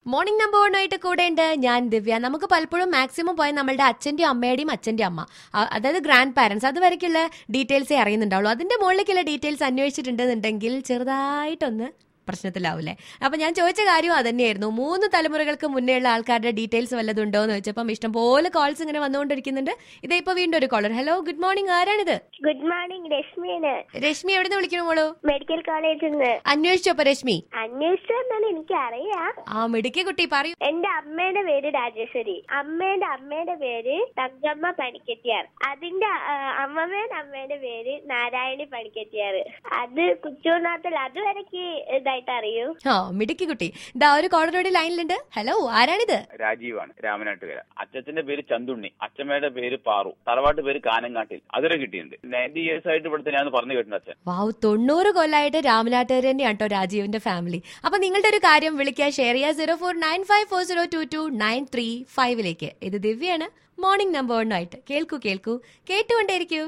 morning number വണ്ണായിട്ട് കൂടെ ഉണ്ട് ഞാൻ ദിവ്യ നമുക്ക് പലപ്പോഴും മാക്സിമം പോയ നമ്മളുടെ അച്ഛന്റെയും അമ്മയുടെയും അച്ഛന്റെ അമ്മ ആ, അതായത് ഗ്രാൻഡ് പാരന്റ്സ് അതുവരയ്ക്കുള്ള ഡീറ്റെയിൽസേ അറിയുന്നുണ്ടാവുള്ളൂ അതിന്റെ മുകളിലേക്കുള്ള ഡീറ്റെയിൽസ് അന്വേഷിച്ചിട്ടുണ്ടെന്നുണ്ടെങ്കിൽ ചെറുതായിട്ടൊന്ന് പ്രശ്നത്തിലാവൂലേ അപ്പൊ ഞാൻ ചോദിച്ച കാര്യം അതന്നെയായിരുന്നു മൂന്ന് തലമുറകൾക്ക് മുന്നേ ഉള്ള ആൾക്കാരുടെ ഡീറ്റെയിൽസ് വല്ലതും ഉണ്ടോ എന്ന് വെച്ചപ്പം ഇഷ്ടംപോലെ കോൾസ് ഇങ്ങനെ വന്നുകൊണ്ടിരിക്കുന്നുണ്ട് ഇതേ ഇപ്പൊ വീണ്ടും ഒരു കോളർ ഹലോ ഗുഡ് മോർണിംഗ് ആരാണിത് ഗുഡ് മോർണിംഗ് രശ്മിയാണ് രശ്മി എവിടെ നിന്ന് വിളിക്കണു മോളൂ മെഡിക്കൽ കോളേജിൽ നിന്ന് അന്വേഷിച്ചോപ്പ രശ്മി അന്വേഷിച്ചെന്നാണ് എനിക്കറിയാം ആ മിടുക്കി കുട്ടി പറയൂ എന്റെ അമ്മയുടെ പേര് രാജേശ്വരി അമ്മയുടെ അമ്മയുടെ പേര് തങ്കമ്മ പണിക്കെട്ടിയാർ അതിന്റെ ആ, അമ്മമ്മയുടെ അമ്മയുടെ പേര് നാരായണി പണിക്കെട്ടിയാർ അത് കുച്ചൂർനാത്തിൽ അതുവരെക്ക് ഇതായിട്ട് അറിയൂ ആ മിടുക്കി കുട്ടി ഇതാ ഒരു കോളറോടെ ലൈനിലുണ്ട് ഹലോ ആരാണിത് രാജീവാണ് രാമനാട്ടുകര അച്ഛന്റെ പേര് ചന്തുണ്ണി അച്ഛമ്മയുടെ പേര് പാറു തറവാട്ട് പേര് കാനങ്ങാട്ടിൽ അതിരെ കിട്ടിയിട്ടുണ്ട് നയൻറ്റി ഇയേഴ്സ് ആയിട്ട് ഇവിടുത്തെ ഞാൻ പറഞ്ഞു കേട്ടിട്ടുണ്ട് അച്ഛൻ വാവ് തൊണ്ണൂറ് കൊല്ലായിട്ട് രാമനാട്ടുകാർ തന്നെയാണ് കേട്ടോ രാജീവിന്റെ ഫാമിലി അപ്പൊ നിങ്ങളുടെ ഒരു കാര്യം വിളിക്കാൻ ഷെയർ ചെയ്യുക zero four nine five four zero two two nine three ഫൈവിലേക്ക് ഇത് ദിവ്യാണ് മോർണിംഗ് നമ്പർ വണ്ണായിട്ട് കേൾക്കൂ കേൾക്കൂ കേട്ടുകൊണ്ടേയിരിക്കൂ